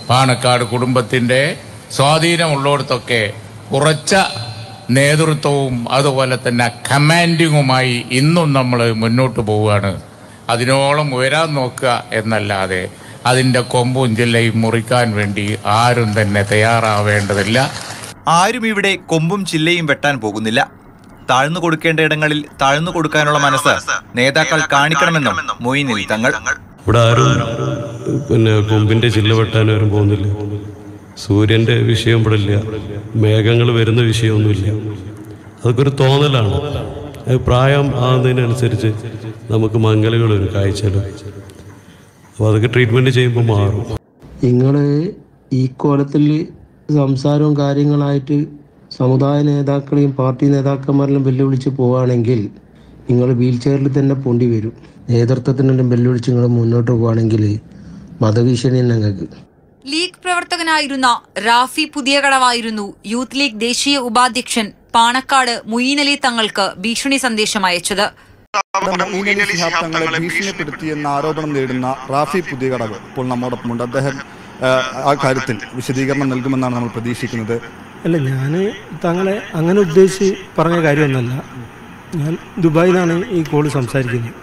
പാണക്കാട് കുടുംബത്തിൻ്റെ സ്വാധീനമുള്ളിടത്തൊക്കെ കുറച്ച നേതൃത്വവും അതുപോലെ തന്നെ കമാൻഡിങ്ങുമായി ഇന്നും നമ്മൾ മുന്നോട്ട് പോവുകയാണ് അതിനോളം ഉയരാൻ നോക്കുക എന്നല്ലാതെ അതിൻ്റെ കൊമ്പും ജില്ലയും മുറിക്കാൻ വേണ്ടി ആരും തന്നെ തയ്യാറാവേണ്ടതില്ല ആരും ഇവിടെ കൊമ്പും ചില്ലയും വെട്ടാൻ പോകുന്നില്ല താഴ്ന്നു കൊടുക്കേണ്ട ഇടങ്ങളിൽ താഴ്ന്നു കൊടുക്കാനുള്ള മനസ്സ് നേതാക്കൾ കാണിക്കണമെന്നും മൊയ്ൻ അലി തങ്ങൾ ഇവിടെ ആരും പിന്നെ കൊമ്പിന്റെ ചില്ല വെട്ടാൻ ആരും പോകുന്നില്ല സൂര്യന്റെ വിഷയം ഇവിടെ ഇല്ല മേഘങ്ങൾ വരുന്ന വിഷയമൊന്നുമില്ല അതൊക്കെ ഒരു തോന്നലാണ് അത് പ്രായം ആകുന്നതിനനുസരിച്ച് നമുക്ക് മംഗലുകൾ വരും കാഴ്ചകൾ അപ്പോൾ അതൊക്കെ ട്രീറ്റ്മെന്റ് ചെയ്യുമ്പോൾ മാറും നിങ്ങൾ ഈ കോലത്തിൽ സംസാരവും കാര്യങ്ങളായിട്ട് സമുദായ നേതാക്കളെയും പാർട്ടി നേതാക്കന്മാരെല്ലാം വെല്ലുവിളിച്ച് പോവുകയാണെങ്കിൽ നിങ്ങൾ വീൽ ചെയറിൽ തന്നെ പോണ്ടി വരും നേതൃത്വത്തിനെല്ലാം വെല്ലുവിളിച്ച് നിങ്ങൾ മുന്നോട്ട് പോവുകയാണെങ്കിൽ മതഭീഷണി തന്നെ നിങ്ങൾക്ക് ലീഗ് പ്രവർത്തകനായിരുന്ന റാഫി പുതിയകടവായിരുന്നു യൂത്ത് ലീഗ് ദേശീയ ഉപാധ്യക്ഷൻ പാണക്കാട് മുയീനലി തങ്ങൾക്ക് ഭീഷണി സന്ദേശം അയച്ചത് മൊയ്നലി ശിഹാബ് തങ്ങളെ ഭീഷണിപ്പെടുത്തിയെന്ന ആരോപണം നേരിടുന്ന റാഫി പുതിയകടവ് ഇപ്പോൾ നമ്മോടൊപ്പമുണ്ട് അദ്ദേഹം ആ, ആ കാര്യത്തിൽ വിശദീകരണം നൽകുമെന്നാണ് നമ്മൾ പ്രതീക്ഷിക്കുന്നത് അല്ല ഞാൻ തങ്ങളെ അങ്ങനെ ഉദ്ദേശിച്ച് പറഞ്ഞ കാര്യമൊന്നുമല്ല ഞാൻ ദുബായിൽ നിന്നാണ് ഈ കോള് സംസാരിക്കുന്നത്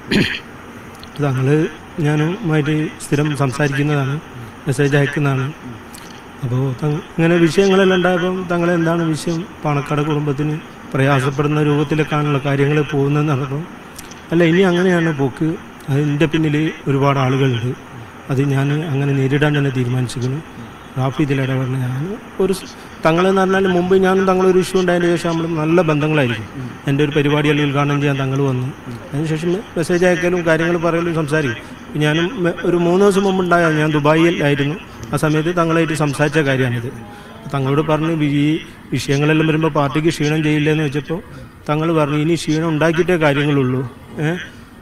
തങ്ങൾ ഞാനുമായിട്ട് സ്ഥിരം സംസാരിക്കുന്നതാണ് മെസ്സേജ് അയക്കുന്നതാണ് അപ്പോൾ ഇങ്ങനെ വിഷയങ്ങളെല്ലാം ഉണ്ടായപ്പം തങ്ങളെ എന്താണ് വിഷയം പാണക്കാട് കുടുംബത്തിന് പ്രയാസപ്പെടുന്ന രൂപത്തിലേക്കാണുള്ള കാര്യങ്ങൾ പോകുന്നതെന്ന് പറഞ്ഞപ്പോൾ അല്ല ഇനി അങ്ങനെയാണ് പോക്ക് അതിൻ്റെ പിന്നിൽ ഒരുപാട് ആളുകളുണ്ട് അത് ഞാൻ അങ്ങനെ നേരിടാൻ തന്നെ തീരുമാനിച്ചിരിക്കുന്നു റാഫി ഇതിൽ ഇടപെടണം ഞാൻ ഒരു സ് തങ്ങളെന്ന് പറഞ്ഞാൽ മുമ്പ് ഞാനും തങ്ങളൊരു ഇഷ്യൂ ഉണ്ടായതിന് ശേഷം നമ്മൾ നല്ല ബന്ധങ്ങളായിരിക്കും എൻ്റെ ഒരു പരിപാടികളിൽ ഉദ്ഘാടനം ചെയ്യാൻ തങ്ങൾ വന്നു അതിനുശേഷം മെസ്സേജ് അയക്കലും കാര്യങ്ങൾ പറയലും സംസാരിക്കും ഇപ്പം ഞാനും മെ- ഒരു മൂന്ന് ദിവസം മുമ്പ് ഉണ്ടായ ഞാൻ ദുബായിലായിരുന്നു ആ സമയത്ത് തങ്ങളായിട്ട് സംസാരിച്ച കാര്യമാണിത് തങ്ങളോട് പറഞ്ഞ് വി- ഈ വിഷയങ്ങളെല്ലാം വരുമ്പോൾ പാർട്ടിക്ക് ക്ഷീണം ചെയ്യില്ലെന്ന് വെച്ചപ്പോൾ തങ്ങൾ പറഞ്ഞു ഇനി ക്ഷീണം ഉണ്ടാക്കിയിട്ടേ കാര്യങ്ങളുള്ളൂ ഏഹ്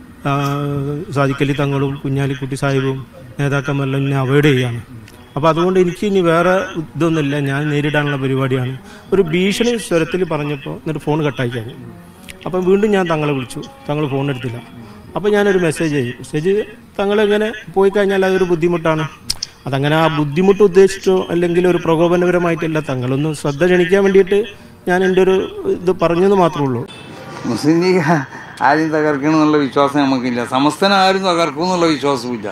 സാദിക്കലി തങ്ങളും കുഞ്ഞാലിക്കുട്ടി സാഹിബും നേതാക്കന്മാരെല്ലാം എന്നെ അവോയ്ഡ് ചെയ്യാണ് അപ്പോൾ അതുകൊണ്ട് എനിക്ക് ഇനി വേറെ ഇതൊന്നുമില്ല ഞാൻ നേരിടാനുള്ള പരിപാടിയാണ് ഒരു ഭീഷണി സ്വരത്തിൽ പറഞ്ഞപ്പോൾ എന്നിട്ട് ഫോൺ കട്ടാക്കിയാണ് അപ്പം വീണ്ടും ഞാൻ തങ്ങളെ വിളിച്ചു തങ്ങൾ ഫോൺ എടുത്തില്ല അപ്പോൾ ഞാനൊരു മെസ്സേജ് ചെയ്യും മെസ്സേജ് തങ്ങളെങ്ങനെ പോയി കഴിഞ്ഞാൽ അതൊരു ബുദ്ധിമുട്ടാണ് അതങ്ങനെ ആ ബുദ്ധിമുട്ട് ഉദ്ദേശിച്ചോ അല്ലെങ്കിൽ ഒരു പ്രകോപനപരമായിട്ടല്ല തങ്ങളൊന്ന് ശ്രദ്ധ ക്ഷണിക്കാൻ വേണ്ടിയിട്ട് ഞാൻ എൻ്റെ ഒരു ഇത് പറഞ്ഞെന്ന് മാത്രമേ ഉള്ളൂ മുസ്ലിം ലീഗ് ആരും തകർക്കണം എന്നുള്ള വിശ്വാസം നമുക്കില്ല സമസ്തന ആരും തകർക്കും എന്നുള്ള വിശ്വാസവും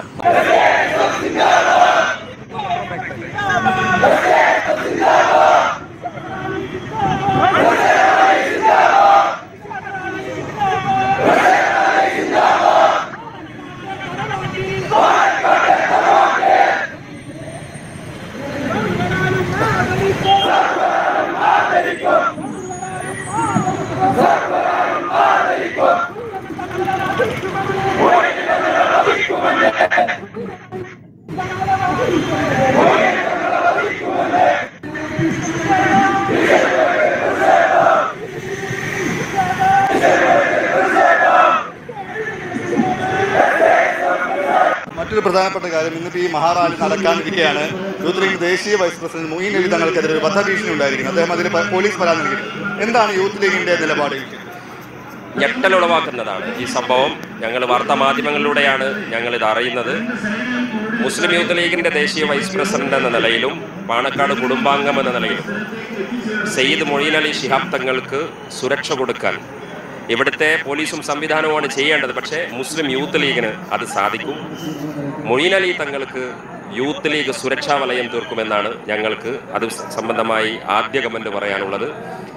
മറ്റൊരു പ്രധാനപ്പെട്ട കാര്യം ഇന്നിപ്പോൾ ഈ മഹാറാലി നടക്കാനിരിക്കുകയാണ് യൂത്ത് ലീഗ് ദേശീയ വൈസ് പ്രസിഡന്റ് മൊയ്ൻ അലി തങ്ങൾക്കെതിരെ ഒരു വധഭീഷണി ഉണ്ടായിരിക്കുന്നു അദ്ദേഹം അതിന് പ- പോലീസ് പരാതി നൽകിയിട്ടുണ്ട് എന്താണ് യൂത്ത് ലീഗിന്റെ നിലപാട് ഞെട്ടലുളവാക്കുന്നതാണ് ഈ സംഭവം ഞങ്ങൾ വാർത്താമാധ്യമങ്ങളിലൂടെയാണ് ഞങ്ങൾ ഇത് അറിയുന്നത് മുസ്ലിം യൂത്ത് ലീഗിന്റെ ദേശീയ വൈസ് പ്രസിഡന്റ് എന്ന നിലയിലും പാണക്കാട് കുടുംബാംഗം എന്ന നിലയിലും സയ്യിദ് മൊയ്ൻ അലി ശിഹാബ് തങ്ങൾക്ക് സുരക്ഷ കൊടുക്കാൻ ഇവിടുത്തെ പോലീസും സംവിധാനവുമാണ് ചെയ്യേണ്ടത് പക്ഷേ മുസ്ലിം യൂത്ത് ലീഗിന് അത് സാധിക്കും മൊയ്ൻ അലി തങ്ങൾക്ക് യൂത്ത് ലീഗ് സുരക്ഷാ വലയം തീർക്കുമെന്നാണ് ഞങ്ങൾക്ക് അത് സംബന്ധമായി ആദ്യ കമന്റ് പറയാനുള്ളത്